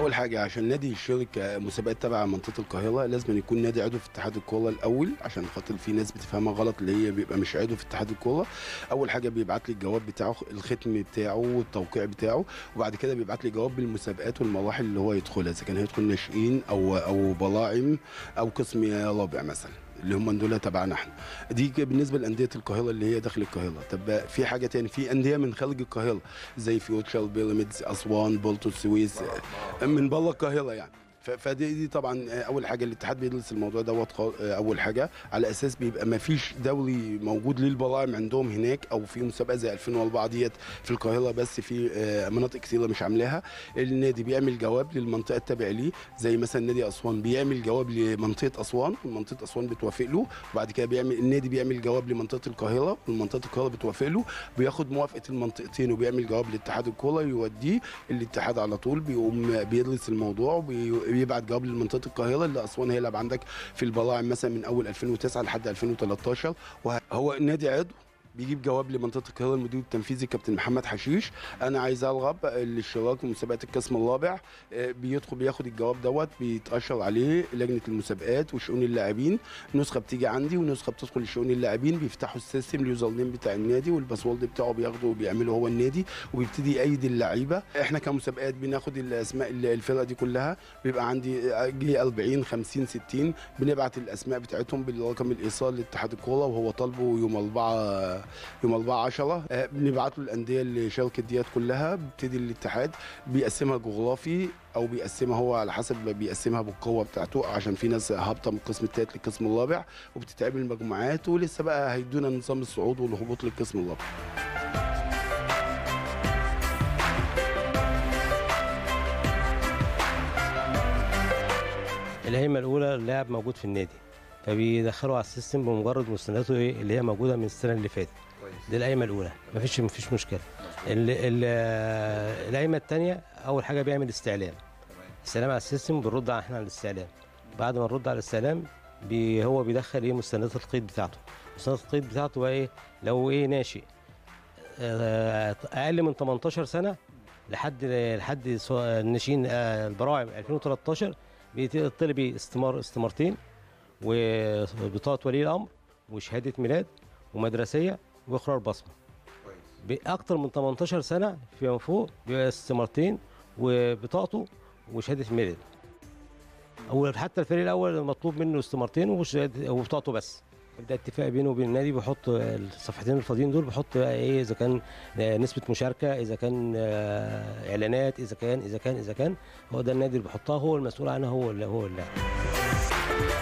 اول حاجه عشان نادي يشارك مسابقات تبع منطقه القاهره لازم يكون نادي عضو في اتحاد الكوره الاول عشان خاطر في ناس بتفهمها غلط اللي هي بيبقى مش عضو في اتحاد الكوره اول حاجه بيبعت لي الجواب بتاعه الختم بتاعه والتوقيع بتاعه وبعد كده بيبعت لي جواب بالمسابقات والمراحل اللي هو يدخلها اذا كان هيدخل ناشئين او او براعم او قسم رابع مثلا اللي هم دول تبعنا احنا دي بالنسبه لانديه القاهره اللي هي داخل القاهره طب في حاجه تاني في انديه من خارج القاهره زي فيوتشر بيراميدز اسوان بولتو السويس من بره القاهره يعني ف- فدي دي طبعا اول حاجه الاتحاد بيدرس الموضوع دوت خا- اول حاجه على اساس بيبقى ما فيش دوري موجود للبراعم عندهم هناك او في مسابقه زي 2004 ديت في القاهره بس في آه، مناطق كثيره مش عاملاها النادي بيعمل جواب للمنطقه التابع ليه زي مثلا نادي اسوان بيعمل جواب لمنطقه اسوان ومنطقه اسوان بتوافق له وبعد كده بيعمل النادي بيعمل جواب لمنطقه القاهره ومنطقه القاهره بتوافق له بياخد موافقه المنطقتين وبيعمل جواب لاتحاد الكوره يوديه الاتحاد على طول بيقوم بيدرس الموضوع وبيبعت جواب لمنطقه القاهره اللي اسوان هي اللي عندك في البراعم مثلا من اول 2009 لحد 2013 وهو النادي عضو بيجيب جواب لمنطقه القاهره المدير التنفيذي كابتن محمد حشيش انا عايز الغب الاشتراك في مسابقه القسم الرابع آه، بيدخل بياخد الجواب دوت بيتاشر عليه لجنه المسابقات وشؤون اللاعبين نسخه بتيجي عندي ونسخه بتدخل لشؤون اللاعبين بيفتحوا السيستم اليوزر نيم بتاع النادي والباسورد بتاعه بياخده وبيعمله هو النادي وبيبتدي يأيد اللعيبه احنا كمسابقات بناخد الاسماء ال- الفرقه دي كلها بيبقى عندي آه، جه 40 50 60 بنبعت الاسماء بتاعتهم بالرقم الايصال لاتحاد الكوره وهو طالبه يوم 4 يوم 4 10 آه، بنبعت له الانديه اللي شاركت ديت كلها بيبتدي الاتحاد بيقسمها جغرافي او بيقسمها هو على حسب ما بيقسمها بالقوه بتاعته عشان في ناس هابطه من القسم الثالث للقسم الرابع وبتتعمل مجموعات ولسه بقى هيدونا نظام الصعود والهبوط للقسم الرابع الهيمه الاولى اللاعب موجود في النادي فبيدخلوا على السيستم بمجرد مستنداته ايه اللي هي موجوده من السنه اللي فاتت دي القايمه الاولى مفيش مفيش مشكله ال- ال- القايمه الثانيه اول حاجه بيعمل استعلام استعلام على السيستم بنرد على احنا على الاستعلام بعد ما نرد على الاستعلام بي هو بيدخل ايه مستندات القيد بتاعته مستندات القيد بتاعته بقى ايه لو ايه ناشئ آه، اقل من 18 سنه لحد لحد سو- الناشئين آه، البراعم 2013 بيطلب استمار استمارتين وبطاقه ولي الامر وشهاده ميلاد ومدرسيه واقرار بصمه باكتر من 18 سنه فيما فوق بيبقى استمارتين وبطاقته وشهاده ميلاد او حتى الفريق الاول مطلوب منه استمارتين وشهاده وبطاقته بس يبدا اتفاق بينه وبين النادي بيحط الصفحتين الفاضيين دول بيحط بقى ايه اذا كان نسبه مشاركه اذا كان آه، اعلانات اذا كان اذا كان اذا كان هو ده النادي اللي بيحطها هو المسؤول عنها هو اللي هو اللاعب